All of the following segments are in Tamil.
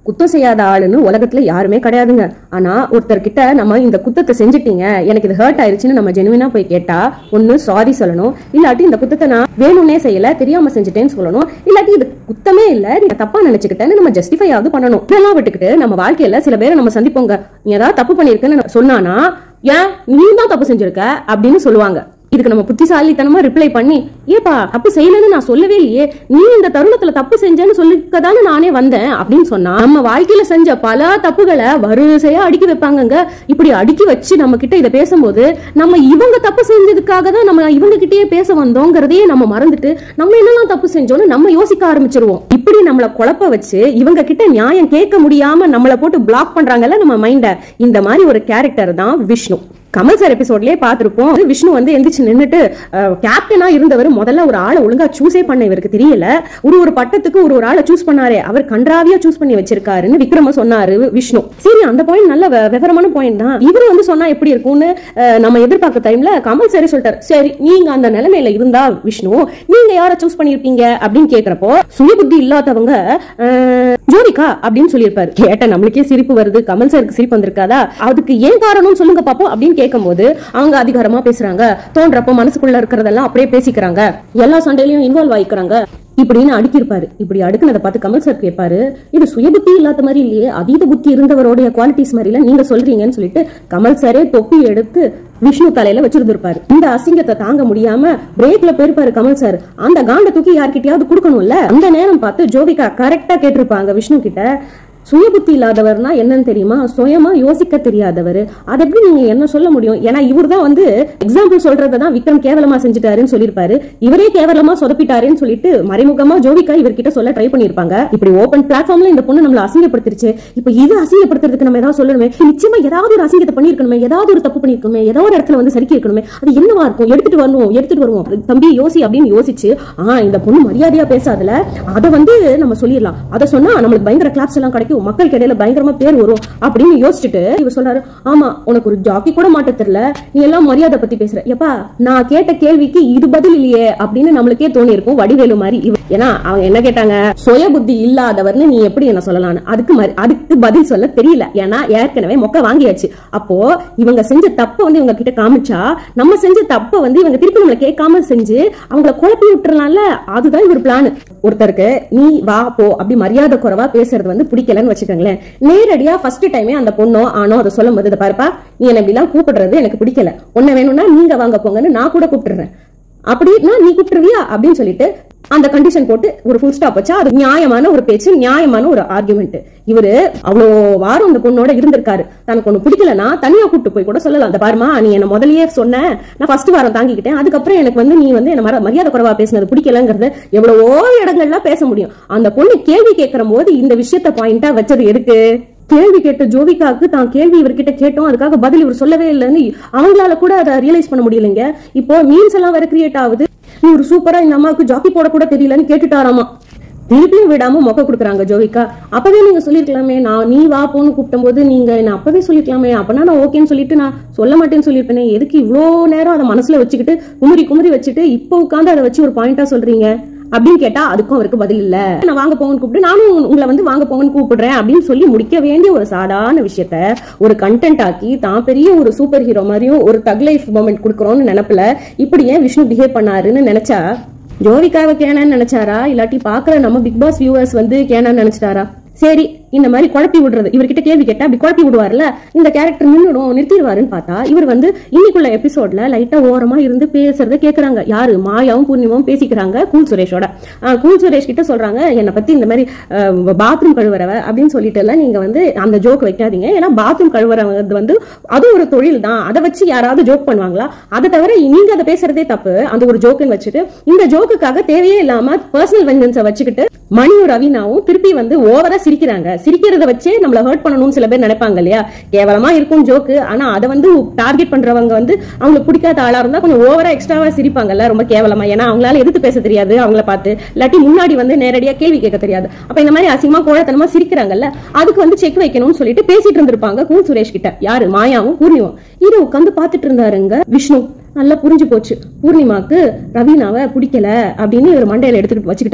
குத்தம் செய்யாத ஆளுன்னு உலகத்துல யாருமே கிடையாதுங்க ஆனா ஒருத்தர்கிட்ட நம்ம இந்த குத்தத்தை செஞ்சுட்டீங்க எனக்கு இது ஹர்ட் ஆயிருச்சுன்னு நம்ம ஜெனுவினா போய் கேட்டா ஒன்னு சாரி சொல்லணும் இல்லாட்டி இந்த குத்தத்தை நான் வேணும்னே செய்யல தெரியாம செஞ்சுட்டேன்னு சொல்லணும் இல்லாட்டி இது குத்தமே இல்ல நீங்க தப்பா நினைச்சுக்கிட்டேன்னு நம்ம ஜஸ்டிஃபை ஆகுது பண்ணணும் இதெல்லாம் விட்டுக்கிட்டு நம்ம வாழ்க்கையில சில பேரை நம்ம சந்திப்போங்க நீ ஏதாவது தப்பு பண்ணிருக்கேன்னு சொன்னானா ஏன் நீ தான் தப்பு செஞ்சிருக்க அப்படின்னு சொல்லுவாங்க இதுக்கு நம்ம புத்திசாலித்தனமா ரிப்ளை பண்ணி ஏப்பா தப்பு செய்யலன்னு நான் சொல்லவே இல்லையே நீ இந்த தருணத்துல தப்பு செஞ்சேன்னு சொல்லிக்க தானே நானே வந்தேன் அப்படின்னு சொன்னா நம்ம வாழ்க்கையில செஞ்ச பல தப்புகளை வரிசையா அடுக்கி வைப்பாங்கங்க இப்படி அடுக்கி வச்சு நம்ம கிட்ட இதை பேசும்போது நம்ம இவங்க தப்பு செஞ்சதுக்காக தான் நம்ம இவங்க கிட்டயே பேச வந்தோங்கிறதையே நம்ம மறந்துட்டு நம்ம என்னெல்லாம் தப்பு செஞ்சோம்னு நம்ம யோசிக்க ஆரம்பிச்சிருவோம் இப்படி நம்மள குழப்ப வச்சு இவங்க கிட்ட நியாயம் கேட்க முடியாம நம்மள போட்டு பிளாக் பண்றாங்கல்ல நம்ம மைண்ட இந்த மாதிரி ஒரு கேரக்டர் தான் விஷ்ணு கமல் சார் எபிசோட்லயே பார்த்திருப்போம் விஷ்ணு வந்து எந்திரிச்சு நின்னுட்டு கேப்டனா இருந்தவர் முதல்ல ஒரு ஆளை ஒழுங்கா சூஸே பண்ண இவருக்கு தெரியல ஒரு ஒரு பட்டத்துக்கு ஒரு ஒரு ஆளை சூஸ் பண்ணாரே அவர் கன்றாவியா சூஸ் பண்ணி வச்சிருக்காருன்னு விக்ரம சொன்னாரு விஷ்ணு சரி அந்த பாயிண்ட் நல்ல வெ- விவரமான பாயிண்ட் தான் இவர் வந்து சொன்னா எப்படி இருக்கும்னு அஹ், நம்ம எதிர்பார்க்க டைம்ல கமல் சாரே சொல்லிட்டாரு சரி நீங்க அந்த நிலைமையில இருந்தா விஷ்ணு நீங்க யாரை சூஸ் பண்ணிருப்பீங்க அப்படின்னு கேக்குறப்போ சுயபுத்தி இல்லாதவங்க அஹ், ஜோதிகா அப்படின்னு சொல்லியிருப்பாரு கேட்ட நம்மளுக்கே சிரிப்பு வருது கமல் சாருக்கு சிரிப்பு வந்திருக்காதா அதுக்கு ஏன் காரணம் சொல்லுங்க பாப்போம் அப்படின்னு கேட்கும்போது அவங்க அதிகாரமா பேசுறாங்க தோன்றப்போ மனசுக்குள்ள இருக்கிறதெல்லாம் அப்படியே பேசிக்கிறாங்க எல்லா சண்டையிலயும் இன்வால்வ் ஆயிக்கிறாங்க இப்படின்னு அடுக்கியிருப்பாரு இப்படி அடுக்குனதை பார்த்து கமல் சார் கேட்பாரு இது சுயபுத்தி இல்லாத மாதிரி இல்லையே அதீத புத்தி இருந்தவருடைய குவாலிட்டிஸ் மாதிரில நீங்க சொல்றீங்கன்னு சொல்லிட்டு கமல் சாரே தொப்பி எடுத்து விஷ்ணு தலையில வச்சிருந்திருப்பாரு இந்த அசிங்கத்தை தாங்க முடியாம பிரேக்ல போயிருப்பாரு கமல் சார் அந்த காண்ட தூக்கி யார்கிட்டயாவது கொடுக்கணும்ல அந்த நேரம் பார்த்து ஜோவிகா கரெக்டா கேட்டிருப்பாங்க விஷ்ணு கிட்ட சுயபுத்தி இல்லாதவர்னா என்னன்னு தெரியுமா சுயமா யோசிக்க தெரியாதவர் அதை எப்படி நீங்க என்ன சொல்ல முடியும் ஏன்னா இவர் தான் வந்து எக்ஸாம்பிள் சொல்றதை தான் விக்ரம் கேவலமா செஞ்சுட்டாருன்னு சொல்லியிருப்பாரு இவரே கேவலமா சொதப்பிட்டாருன்னு சொல்லிட்டு மறைமுகமா ஜோவிகா இவர்கிட்ட சொல்ல ட்ரை பண்ணியிருப்பாங்க இப்படி ஓப்பன் பிளாட்ஃபார்ம்ல இந்த பொண்ணு நம்மள அசிங்கப்படுத்திருச்சு இப்போ இது அசிங்கப்படுத்துறதுக்கு நம்ம ஏதாவது சொல்லணுமே நிச்சயமா ஏதாவது ஒரு அசிங்கத்தை பண்ணிருக்கணுமே ஏதாவது ஒரு தப்பு பண்ணிருக்கணுமே ஏதாவது ஒரு இடத்துல வந்து சறுக்கி இருக்கணுமே அது என்னவா இருக்கும் எடுத்துட்டு வருவோம் எடுத்துட்டு வருவோம் தம்பி யோசி அப்படின்னு யோசிச்சு ஆ இந்த பொண்ணு மரியாதையா பேசாதுல அதை வந்து நம்ம சொல்லிடலாம் அதை சொன்னா நம்மளுக்கு பயங்கர கிளாப்ஸ் எல்லாம் கிடைக்கும் மக்களுக்கு இடையில பயங்கரமா பேர் வரும் அப்படின்னு யோசிச்சுட்டு இவர் சொல்றாரு ஆமா உனக்கு ஒரு ஜாக்கி கூட மாட்ட தெரியல நீ எல்லாம் மரியாதை பத்தி பேசுற எப்பா நான் கேட்ட கேள்விக்கு இது பதில் இல்லையே அப்படின்னு நம்மளுக்கே தோணி இருக்கும் வடிவேலு மாதிரி இவ- ஏன்னா அவங்க என்ன கேட்டாங்க சுய புத்தி இல்லாதவர்னு நீ எப்படி என்ன சொல்லலாம்னு அதுக்கு மறு- அதுக்கு பதில் சொல்ல தெரியல ஏன்னா ஏற்கனவே மொக்க வாங்கியாச்சு அப்போ இவங்க செஞ்ச தப்ப வந்து இவங்க கிட்ட காமிச்சா நம்ம செஞ்ச தப்ப வந்து இவங்க திருப்பி நம்மள கேட்காம செஞ்சு அவங்கள குழப்பி விட்டுறலாம்ல அதுதான் இவர் பிளான் ஒருத்தருக்கு நீ வா போ அப்படி மரியாதை குறைவா பேசுறது வந்து பிடிக்கலன்னு வச்சுக்கோங்களேன் நேரடியா ஃபர்ஸ்ட் டைமே அந்த பொண்ணோ ஆணோ அதை சொல்லும் போது இதை பாருப்பா நீ என்ன இப்படிலாம் கூப்பிடுறது எனக்கு பிடிக்கல ஒண்ணு வேணும்னா நீங்க வாங்க போங்கன்னு நான் கூட கூப்பிட்டுறேன் அப்படின்னா நீ கூப்பிட்டுருவியா அப்படின்னு சொல்லிட்டு அந்த கண்டிஷன் போட்டு ஒரு ஃபுல் ஸ்டாப் வச்சா அது நியாயமான ஒரு பேச்சு நியாயமான ஒரு ஆர்குமெண்ட் இவரு அவ்வளோ வாரம் அந்த பொண்ணோட இருந்திருக்காரு தனக்கு ஒண்ணு பிடிக்கலன்னா தனியா கூப்பிட்டு போய் கூட சொல்லலாம் அந்த பாருமா நீ என்ன முதல்லயே சொன்ன நான் ஃபர்ஸ்ட் வாரம் தாங்கிக்கிட்டேன் அதுக்கப்புறம் எனக்கு வந்து நீ வந்து என்ன மர- மரியாதை குறைவா பேசுனது பிடிக்கலங்கிறது எவ்வளவோ இடங்கள்ல பேச முடியும் அந்த பொண்ணு கேள்வி கேட்கிற போது இந்த விஷயத்த பாயிண்டா வச்சது எதுக்கு கேள்வி கேட்ட ஜோவிகாவுக்கு தான் கேள்வி இவர்கிட்ட கேட்டோம் அதுக்காக பதில் இவர் சொல்லவே இல்லைன்னு அவங்களால கூட அதை ரியலைஸ் பண்ண முடியலைங்க இப்போ மீன்ஸ் எல்லாம் வேற கிரியேட் ஆகுது இவர் சூப்பரா இந்த அம்மாவுக்கு ஜாக்கி போட கூட தெரியலன்னு கேட்டுட்டாராமா திருப்பியும் விடாம மொக்க கொடுக்குறாங்க ஜோவிகா அப்பவே நீங்க சொல்லிருக்கலாமே நான் நீ வா போன்னு கூப்பிட்டம்போது நீங்க என்ன அப்பவே சொல்லிருக்கலாமே அப்பனா நான் ஓகேன்னு சொல்லிட்டு நான் சொல்ல மாட்டேன்னு சொல்லியிருப்பேனே எதுக்கு இவ்வளோ நேரம் அதை மனசுல வச்சுக்கிட்டு குமுறி குமுறி வச்சுட்டு இப்போ உட்காந்து அதை வச்சு ஒரு பாயிண்டா சொல்றீங்க அப்படின்னு கேட்டா அதுக்கும் அவருக்கு பதில் இல்ல நான் வாங்க போங்கன்னு கூப்பிட்டு நானும் உங்களை வந்து வாங்க போங்கன்னு கூப்பிடுறேன் அப்படின்னு சொல்லி முடிக்க வேண்டிய ஒரு சாதாரண விஷயத்த ஒரு கண்டென்ட் ஆக்கி தான் பெரிய ஒரு சூப்பர் ஹீரோ மாதிரியும் ஒரு தக் லைஃப் மூமெண்ட் கொடுக்குறோம்னு நினைப்புல இப்படி ஏன் விஷ்ணு பிஹேவ் பண்ணாருன்னு நினைச்சா ஜோவிகாவை கேனான்னு நினைச்சாரா இல்லாட்டி பாக்குற நம்ம பிக் பாஸ் வியூவர்ஸ் வந்து கேனான்னு நினைச்சிட்டாரா சரி இந்த மாதிரி குழப்பி விடுறது இவர்கிட்ட கேள்வி கேட்டா அப்படி குழப்பி விடுவார்ல இந்த கேரக்டர் நின்னுடும் நிறுத்திடுவாருன்னு பார்த்தா இவர் வந்து இன்னைக்குள்ள எபிசோட்ல லைட்டா ஓரமா இருந்து பேசுறத கேக்குறாங்க யாரு மாயாவும் பூர்ணிமாவும் பேசிக்கிறாங்க கூல் சுரேஷோட ஆஹ் கூல் சுரேஷ் கிட்ட சொல்றாங்க என்னை பத்தி இந்த மாதிரி பாத்ரூம் கழுவுறவ அப்படின்னு சொல்லிட்டு எல்லாம் நீங்க வந்து அந்த ஜோக் வைக்காதீங்க ஏன்னா பாத்ரூம் கழுவுறது வந்து அது ஒரு தொழில் தான் அதை வச்சு யாராவது ஜோக் பண்ணுவாங்களா அதை தவிர நீங்க அதை பேசுறதே தப்பு அந்த ஒரு ஜோக்குன்னு வச்சுட்டு இந்த ஜோக்குக்காக தேவையே இல்லாம பர்சனல் வெஞ்சன்ஸை வச்சுக்கிட்டு மணியும் ரவீனாவும் திருப்பி வந்து ஓவரா சிரிக்கிறாங்க சிரிக்கிறத வச்சே நம்மள ஹர்ட் பண்ணணும்னு சில பேர் நினைப்பாங்க இல்லையா கேவலமா இருக்கும் ஜோக்கு ஆனா அதை வந்து டார்கெட் பண்றவங்க வந்து அவங்களுக்கு பிடிக்காத ஆளா இருந்தா கொஞ்சம் ஓவரா எக்ஸ்ட்ராவா சிரிப்பாங்கல்ல ரொம்ப கேவலமா ஏன்னா அவங்களால எதிர்த்து பேச தெரியாது அவங்கள பார்த்து இல்லாட்டி முன்னாடி வந்து நேரடியா கேள்வி கேட்க தெரியாது அப்ப இந்த மாதிரி அசிங்கமா கோழத்தனமா சிரிக்கிறாங்கல்ல அதுக்கு வந்து செக் வைக்கணும்னு சொல்லிட்டு பேசிட்டு இருந்திருப்பாங்க கூல் சுரேஷ் கிட்ட யாரு மாயாவும் பூர்ணிமாவும் இது உட்காந்து பாத்துட்டு இருந்தாருங்க விஷ்ணு நல்லா புரிஞ்சு போச்சு பூர்ணிமாக்கு ரவீனாவை பிடிக்கல அப்படின்னு இவர் மண்டையில எடுத்துக்கிட்டு வச்சுக்கிட்டாரு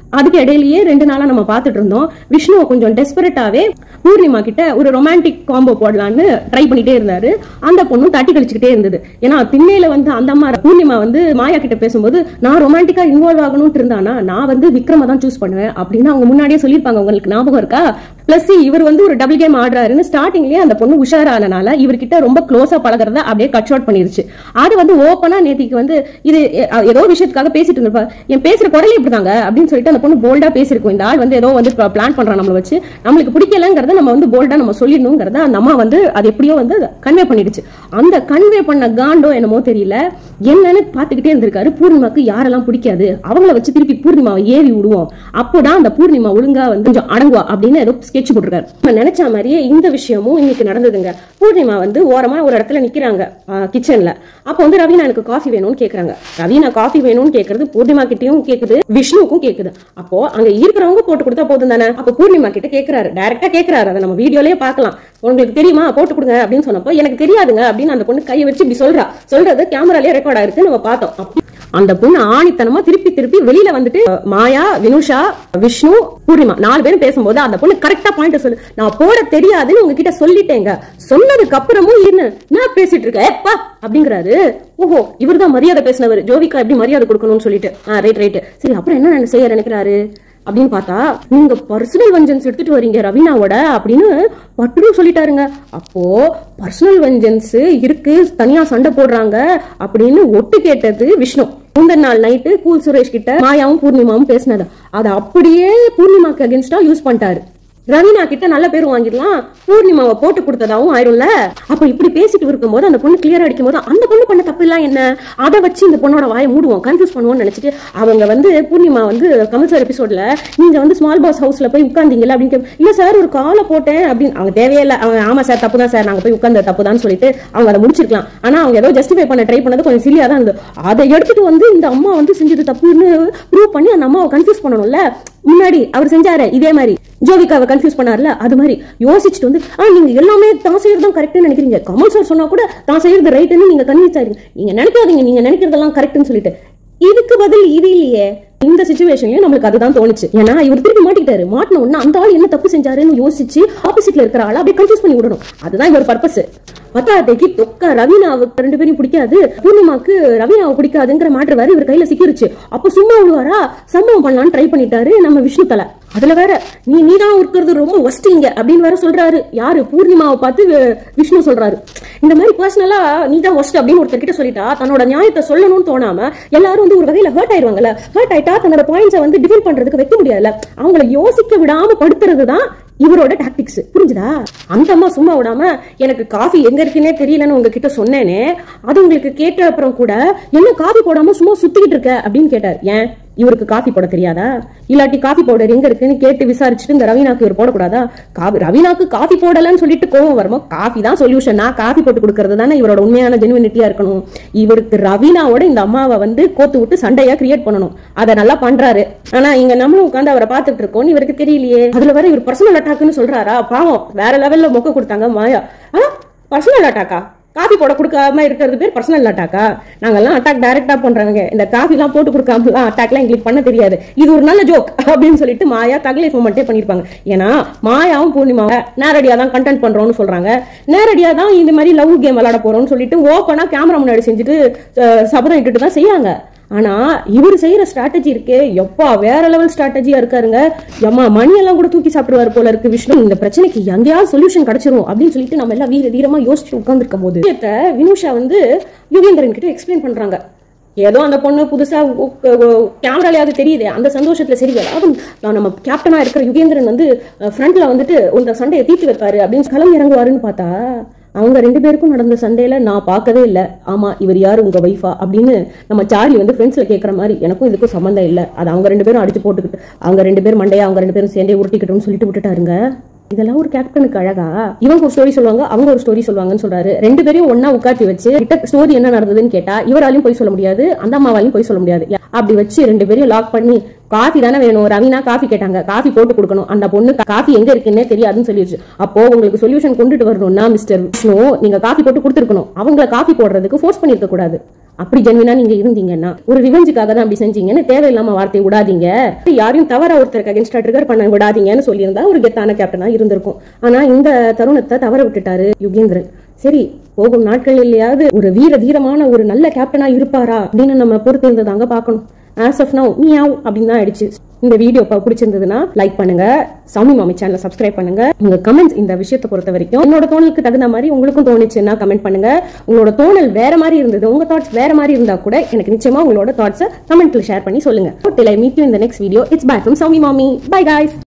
அதுக்கு இடையிலேயே ரெண்டு நாளா நம்ம பார்த்துட்டு இருந்தோம் விஷ்ணு கொஞ்சம் டெஸ்பரேட்டாவே பூர்ணிமா கிட்ட ஒரு ரொமான்டிக் காம்போ போடலான்னு ட்ரை பண்ணிட்டே இருந்தாரு அந்த பொண்ணும் தட்டி கழிச்சுக்கிட்டே இருந்தது ஏன்னா திண்ணையில வந்து அந்த அம்மா பூர்ணிமா வந்து மாயா கிட்ட பேசும்போது நான் ரொமான்டிக்கா இன்வால்வ் ஆகணும்னு இருந்தானா நான் வந்து விக்ரம தான் சூஸ் பண்ணுவேன் அப்படின்னு அவங்க முன்னாடியே சொல்லியிருப்பாங்க உங்களுக்கு ஞாபகம் இருக்கா பிளஸ் இவர் வந்து ஒரு டபுள் கேம் ஆடுறாருன்னு ஸ்டார்டிங்லயே அந்த பொண்ணு உஷாரானனால இவர்கிட்ட ரொம்ப க்ளோஸா பழகிறத அப்படியே கட் ஷார்ட் பண்ணிருச்சு அது வந்து ஓப்பனா நேத்திக்கு வந்து இது எ- ஏதோ விஷயத்துக்காக பேசிட்டு இருந்திருப்பா என் பேசுற குரலே இப்படிதாங்க அப்படின்னு சொல்லிட்டு அந்த பொண்ணு போல்டா பேசியிருக்கும் இந்த ஆள் வந்து ஏதோ வந்து பிளான் பண்றான் நம்மள வச்சு நம்மளுக்கு பிடிக்கலங்கிறத நம்ம வந்து போல்டா நம்ம சொல்லிடணுங்கிறத அந்த அம்மா வந்து அது எப்படியோ வந்து கன்வே பண்ணிடுச்சு அந்த கன்வே பண்ண காண்டோ என்னமோ தெரியல என்னன்னு பாத்துக்கிட்டே இருந்திருக்காரு பூர்ணிமாக்கு யாரெல்லாம் பிடிக்காது அவங்கள வச்சு திருப்பி பூர்ணிமாவை ஏவி விடுவோம் அப்போதான் அந்த பூர்ணிமா ஒழுங்கா வந்து கொஞ்சம் அடங்குவா அப்படின்னு ஏதோ ஸ்கெட்ச் போட்டிருக்காரு நம்ம நினைச்ச மாதிரியே இந்த விஷயமும் இன்னைக்கு நடந்ததுங்க பூர்ணிமா வந்து ஓரமா ஒரு இடத்துல நிக்கிறாங்க கிச்சன்ல அப்போ வந்து ரவீனா எனக்கு காஃபி வேணும்னு கேக்குறாங்க ரவீனா காஃபி வேணும்னு கேக்குறது பூர்ணிமா கிட்டயும் கேக்குது விஷ்ணுவுக்கும் கேக்குது அப்போ அங்க இருக்கிறவங்க போட்டு கொடுத்தா போதும் தானே அப்போ பூர்ணிமா கிட்ட கேக்குறாரு டைரக்டா கேக்குறாரு அதை நம்ம வீடியோலயே பார்க்கலாம் உங்களுக்கு தெரியுமா போட்டு கொடுங்க அப்படின்னு சொன்னப்போ எனக்கு தெரியாதுங்க அப்படின்னு அந்த பொண்ணு கையை வச்சு இப்படி சொல்றா சொல்றது கேமராலயே ரெக்கார்ட் ஆயிருக்கு நம்ம பார்த்தோம் அப்ப அந்த பொண்ணு ஆணித்தனமா திருப்பி திருப்பி வெளியில வந்துட்டு மாயா வினுஷா விஷ்ணு பூர்ணிமா நாலு பேரும் பேசும்போது அந்த பொண்ணு கரெக்டா பாயிண்ட் சொல்லு நான் போட தெரியாதுன்னு உங்ககிட்ட சொல்லிட்டேங்க சொன்னதுக்கு அப்புறமும் என்ன என்ன பேசிட்டு இருக்க எப்பா அப்படிங்கிறாரு ஓஹோ இவர்தான் மரியாதை பேசினவர் ஜோவிகா எப்படி மரியாதை கொடுக்கணும்னு சொல்லிட்டு ஆ ரைட் ரைட் சரி அப்புறம் என்ன நான் செய்ய நினைக்கிறாரு அப்படின்னு பார்த்தா நீங்க பர்சனல் வெஞ்சன்ஸ் எடுத்துட்டு வரீங்க ரவீனாவோட அப்படின்னு பட்டுரும் சொல்லிட்டாருங்க அப்போ பர்சனல் வெஞ்சன்ஸ் இருக்கு தனியா சண்டை போடுறாங்க அப்படின்னு ஒட்டு கேட்டது விஷ்ணு முந்தின நாள் நைட்டு கூல் சுரேஷ் கிட்ட மாயாவும் பூர்ணிமாவும் பேசினது அதை அப்படியே பூர்ணிமாக்கு அகேன்ஸ்டா யூஸ் பண்ணிட்டாரு ரவீனா கிட்ட நல்ல பேர் வாங்கிடலாம் பூர்ணிமாவை போட்டு கொடுத்ததாவும் ஆயிடும்ல அப்ப இப்படி பேசிட்டு இருக்கும்போது அந்த பொண்ணு கிளியர் அடிக்கும் போது அந்த பொண்ணு பண்ண தப்பு எல்லாம் என்ன அதை வச்சு இந்த பொண்ணோட வாயை மூடுவோம் கன்ஃபியூஸ் பண்ணுவோம்னு நினைச்சிட்டு அவங்க வந்து பூர்ணிமா வந்து கமல் சார் எபிசோட்ல நீங்க வந்து ஸ்மால் பாஸ் ஹவுஸ்ல போய் உட்கார்ந்தீங்கல்ல அப்படின்னு கேட்கும். இல்ல சார் ஒரு காலை போட்டேன் அப்படின்னு அவங்க தேவையில்லை அவங்க ஆமா சார் தப்பு தான் சார் நாங்க போய் உட்கார்ந்த தப்பு தான் சொல்லிட்டு அவங்க அதை முடிச்சிருக்கலாம் ஆனா அவங்க ஏதோ ஜஸ்டிஃபை பண்ண ட்ரை பண்ணது கொஞ்சம் சிலியா தான் இருந்தது அதை எடுத்துட்டு வந்து இந்த அம்மா வந்து செஞ்சது தப்புன்னு ப்ரூவ் பண்ணி அந்த அம்மாவை கன்ஃபியூஸ் பண்ணணும்ல முன்னாடி அவர் செஞ்சாரு இதே மாதிரி ஜோவிகாவை கன்ஃபியூஸ் பண்ணார்ல அது மாதிரி யோசிச்சுட்டு வந்து ஆ நீங்க எல்லாமே தான் செய்யறது தான் கரெக்ட்னு நினைக்கிறீங்க கமல் சார் சொன்னா கூட தான் செய்யறது ரைட்னு நீங்க கன்வின்ஸ் ஆயிருங்க நீங்க நினைக்காதீங்க நீங்க நினைக்கிறதெல்லாம் கரெக்ட்னு சொல்லிட்டு இதுக்கு பதில் இது இல்லையே இந்த சுச்சுவேஷன்லயும் நம்மளுக்கு அதுதான் தோணுச்சு ஏன்னா இவர் திருப்பி மாட்டிக்கிட்டாரு மாட்டின உடனே அந்த ஆள் என்ன தப்பு செஞ்சாருன்னு யோசிச்சு ஆப்போசிட்ல இருக்கிற ஆளை அப்படியே கன்ஃபியூஸ் பண்ணி விடணும் அதுதான் இவர் பர்பஸ் பத்தாட்டைக்கு தொக்க ரவீனாவுக்கு ரெண்டு பேரும் பிடிக்காது பூர்ணிமாக்கு ரவீனாவை பிடிக்காதுங்கிற மாற்று வேற இவர் கையில சிக்கிருச்சு அப்ப சும்மா விழுவாரா சம்பவம் பண்ணலாம்னு ட்ரை பண்ணிட்டாரு நம்ம விஷ்ணு தலை அதுல வேற நீ நீ தான் இருக்கிறது ரொம்ப ஒஸ்டிங்க அப்படின்னு வேற சொல்றாரு யாரு பூர்ணிமாவை பார்த்து வி- விஷ்ணு சொல்றாரு இந்த மாதிரி பர்சனலா நீ தான் ஒஸ்ட் அப்படின்னு ஒருத்தர் கிட்ட சொல்லிட்டா தன்னோட நியாயத்தை சொல்லணும்னு தோணாம எல்லாரும் வந்து ஒரு வகையில ஹர்ட் ஆயிருவாங்கல்ல ஹர்ட் ஆயிட்டா தன்னோட பாயிண்ட்ஸை வந்து டிஃபெண்ட் பண்றதுக்கு வைக்க முடியாதுல்ல அவங்கள யோசிக்க விடாம படுத்துறது தான் இவரோட டாக்டிக்ஸ் புரிஞ்சுதா அந்த அம்மா சும்மா விடாம எனக்கு காஃபி எங்க இருக்குன்னே தெரியலன்னு உங்ககிட்ட சொன்னேனே அது உங்களுக்கு கேட்ட அப்புறம் கூட என்ன காஃபி போடாம சும்மா சுத்திக்கிட்டு இருக்க அப்படின்னு கேட்டார் ஏன் இவருக்கு காஃபி போட தெரியாதா இல்லாட்டி காஃபி பவுடர் எங்க இருக்குன்னு கேட்டு விசாரிச்சுட்டு இந்த ரவீனாக்கு இவர் போடக்கூடாதா காஃபி ரவீனாக்கு காஃபி போடலன்னு சொல்லிட்டு கோவம் வருமோ காஃபி தான் சொல்யூஷன் நான் காஃபி போட்டு கொடுக்கறது தானே இவரோட உண்மையான ஜெனுவினிட்டியா இருக்கணும் இவருக்கு ரவீனாவோட இந்த அம்மாவை வந்து கோத்து விட்டு சண்டையா கிரியேட் பண்ணணும் அதை நல்லா பண்றாரு ஆனா இங்க நம்மளும் உட்காந்து அவரை பார்த்துட்டு இருக்கோம்னு இவருக்கு தெரியலையே அதுல வர இவர் பர்சனல் அட்டாக்னு சொல்றாரா பாவம் வேற லெவல்ல மொக்க கொடுத்தாங்க மாயா ஆ பர்சனல் அட்டாக்கா காஃபி போட கொடுக்காம இருக்கிறது பேர் பர்சனல் அட்டாக்கா நாங்கெல்லாம் அட்டாக் டைரக்டா பண்றவங்க இந்த காஃபி எல்லாம் போட்டு கொடுக்காமலாம் அட்டாக்லாம் எங்களுக்கு பண்ண தெரியாது இது ஒரு நல்ல ஜோக் அப்படின்னு சொல்லிட்டு மாயா தகலை ஃபோமெண்ட்டே பண்ணிருப்பாங்க ஏன்னா மாயாவும் பூர்ணிமாவும் நேரடியா தான் கண்டென்ட் பண்றோம்னு சொல்றாங்க நேரடியா தான் இந்த மாதிரி லவ் கேம் விளையாட போறோம்னு சொல்லிட்டு ஓப்பனா கேமரா முன்னாடி செஞ்சுட்டு அஹ், சபதம் இட்டுட்டு தான் செய்யாங்க ஆனா இவர் செய்யற ஸ்ட்ராட்டஜி இருக்கே எப்பா வேற லெவல் ஸ்ட்ராட்டஜியா இருக்காருங்க எம்மா மணி எல்லாம் கூட தூக்கி சாப்பிடுவார் போல இருக்கு விஷ்ணு இந்த பிரச்சனைக்கு எங்கேயாவது சொல்யூஷன் கிடைச்சிரும் அப்படின்னு சொல்லிட்டு நம்ம எல்லாம் வீர தீரமா யோசிச்சு உட்கார்ந்துருக்கும் போது விஷயத்த வினுஷா வந்து யுகேந்திரன் கிட்ட எக்ஸ்பிளைன் பண்றாங்க ஏதோ அந்த பொண்ணு புதுசா கேமராலையாவது தெரியுது அந்த சந்தோஷத்துல சரி ஏதாவது நான் நம்ம கேப்டனா இருக்கிற யுகேந்திரன் வந்து ஃப்ரண்ட்ல வந்துட்டு இந்த சண்டையை தீர்த்து வைப்பாரு அப்படின்னு கிளம்பி இறங்குவாருன்னு பார்த்தா அவங்க ரெண்டு பேருக்கும் நடந்த சண்டையில நான் பார்க்கவே இல்லை ஆமா இவர் யாரு உங்க வைஃபா அப்படின்னு நம்ம சார்லி வந்து ஃப்ரெண்ட்ஸ்ல கேட்குற மாதிரி எனக்கும் இதுக்கும் சம்மந்தம் இல்லை அது அவங்க ரெண்டு பேரும் அடிச்சு போட்டுக்கிட்டு அவங்க ரெண்டு பேரும் மண்டையா அவங்க ரெண்டு பேரும் சேர்ந்தே உருட்டிக்கிட்டோம்னு சொல்லிட்டு விட்டுட்டாருங்க இதெல்லாம் ஒரு கேப்டனுக்கு அழகா இவங்க ஒரு ஸ்டோரி சொல்லுவாங்க அவங்க ஒரு ஸ்டோரி சொல்லுவாங்கன்னு சொல்றாரு ரெண்டு பேரையும் ஒண்ணா உட்காத்தி வச்சு கிட்ட ஸ்டோரி என்ன நடந்ததுன்னு கேட்டா இவராலையும் போய் சொல்ல முடியாது அந்த அம்மாவாலையும் போய் சொல்ல முடியாது அப்படி வச்சு ரெண்டு பேரையும் லாக் பண்ணி காஃபி தானே வேணும் ரவினா காஃபி கேட்டாங்க காஃபி போட்டு கொடுக்கணும் அந்த பொண்ணு காஃபி எங்க இருக்குன்னே தெரியாதுன்னு சொல்லிடுச்சு அப்போ உங்களுக்கு சொல்யூஷன் கொண்டுட்டு வரணும்னா மிஸ்டர் விஷ்ணு நீங்க காஃபி போட்டு கொடுத்துருக்கணும் அவங்கள காஃபி போடுறதுக்கு ஃபோர்ஸ் பண்ணிருக்க கூடாது அப்படி ஜென்வினா நீங்க இருந்தீங்கன்னா ஒரு ரிவெஞ்சுக்காக தான் அப்படி செஞ்சீங்கன்னு தேவையில்லாம வார்த்தை விடாதீங்க யாரையும் தவற ஒருத்தருக்கு அகேன்ஸ்டா ட்ரிகர் பண்ண விடாதீங்கன்னு சொல்லியிருந்தா ஒரு கெத்தான கேப்டனா இருந்திருக்கும் ஆனா இந்த தருணத்தை தவற விட்டுட்டாரு யுகேந்திரன் சரி போகும் நாட்கள் இல்லையாவது ஒரு வீர தீரமான ஒரு நல்ல கேப்டனா இருப்பாரா அப்படின்னு நம்ம பொறுத்து இருந்ததாங்க பார்க்கணும் ஆஸ் ஆஃப் நவ் நீ ஆவ் அப்படின்னு தான் ஆயிடுச்சு இந்த வீடியோ பிடிச்சிருந்ததுன்னா லைக் பண்ணுங்க சாமி மாமி சேனலை சப்ஸ்கிரைப் பண்ணுங்க உங்க கமெண்ட்ஸ் இந்த விஷயத்தை பொறுத்த வரைக்கும் என்னோட தோணலுக்கு தகுந்த மாதிரி உங்களுக்கும் தோணுச்சுன்னா கமெண்ட் பண்ணுங்க உங்களோட தோணல் வேற மாதிரி இருந்தது உங்க தாட்ஸ் வேற மாதிரி இருந்தா கூட எனக்கு நிச்சயமா உங்களோட தாட்ஸை கமெண்ட்ல ஷேர் பண்ணி சொல்லுங்க டில் ஐ மீட் யூ இந்த next video it's bye from Sami Mami by guys